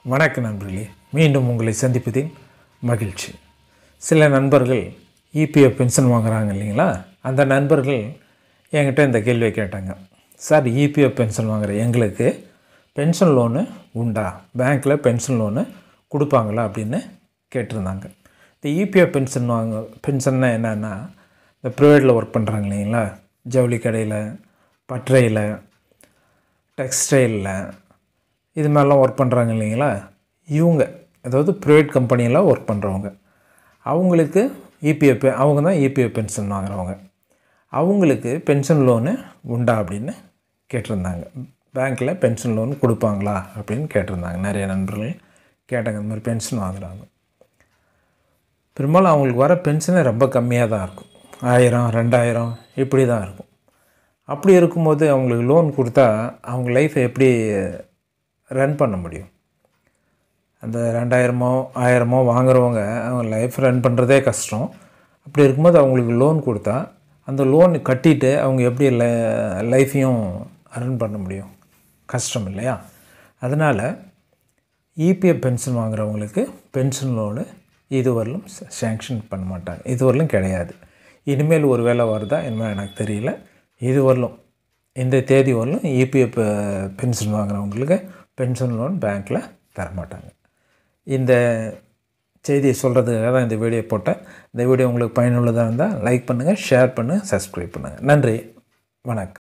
வணக்கம் நண்பர்களே மீண்டும் உங்களை சந்திப்பதில் மகிழ்ச்சி சில நண்பர்கள் இபிஎஃப் பென்ஷன் வாங்குறாங்க இல்லைங்களா அந்த நண்பர்கள் என்கிட்ட இந்த கேள்வியை கேட்டாங்க சார் இபிஎஃப் பென்ஷன் வாங்குற எங்களுக்கு பென்ஷன் லோனு உண்டா பேங்க்கில் பென்ஷன் லோனு கொடுப்பாங்களா அப்படின்னு கேட்டிருந்தாங்க இந்த இபிஎஃப் பென்ஷன் வாங்க பென்ஷன்னா என்னென்னா இந்த ப்ரைவேட்டில் ஒர்க் பண்ணுறாங்க இல்லைங்களா ஜவுளி கடையில் பட்டறையில் டெக்ஸ்டைலில் இது மாதிரிலாம் ஒர்க் பண்ணுறாங்க இல்லைங்களா இவங்க அதாவது ப்ரைவேட் கம்பெனியில் ஒர்க் பண்ணுறவங்க அவங்களுக்கு இபிஎஃப் அவங்க தான் இபிஎஃப் பென்ஷன் வாங்குறவங்க அவங்களுக்கு பென்ஷன் லோனு உண்டா அப்படின்னு கேட்டிருந்தாங்க பேங்க்கில் பென்ஷன் லோன் கொடுப்பாங்களா அப்படின்னு கேட்டிருந்தாங்க நிறைய நண்பர்கள் கேட்டாங்க இந்த மாதிரி பென்ஷன் வாங்குறாங்க பெரும்பாலும் அவங்களுக்கு வர பென்ஷனே ரொம்ப கம்மியாக தான் இருக்கும் ஆயிரம் ரெண்டாயிரம் இப்படி தான் இருக்கும் அப்படி இருக்கும்போது அவங்களுக்கு லோன் கொடுத்தா அவங்க லைஃப்பை எப்படி ரன் பண்ண முடியும் அந்த ரெண்டாயிரமோ ஆயிரமோ வாங்குறவங்க அவங்க லைஃப் ரன் பண்ணுறதே கஷ்டம் அப்படி இருக்கும்போது அவங்களுக்கு லோன் கொடுத்தா அந்த லோன் கட்டிட்டு அவங்க எப்படி லை லைஃப்பையும் ரன் பண்ண முடியும் கஷ்டம் இல்லையா அதனால் இபிஎஃப் பென்ஷன் வாங்குறவங்களுக்கு பென்ஷன் லோனு இதுவரையிலும் சேங்ஷன் பண்ண மாட்டாங்க இதுவரையிலும் கிடையாது இனிமேல் ஒரு வேலை வருதா இனிமேல் எனக்கு தெரியல இதுவரையிலும் இந்த தேதி வரலும் இபிஎஃப் பென்ஷன் வாங்குறவங்களுக்கு பென்ஷன் லோன் பேங்க்கில் தரமாட்டாங்க இந்த செய்தியை சொல்கிறதுக்காக தான் இந்த வீடியோ போட்டேன் இந்த வீடியோ உங்களுக்கு பயனுள்ளதாக இருந்தால் லைக் பண்ணுங்கள் ஷேர் பண்ணுங்கள் சப்ஸ்கிரைப் பண்ணுங்கள் நன்றி வணக்கம்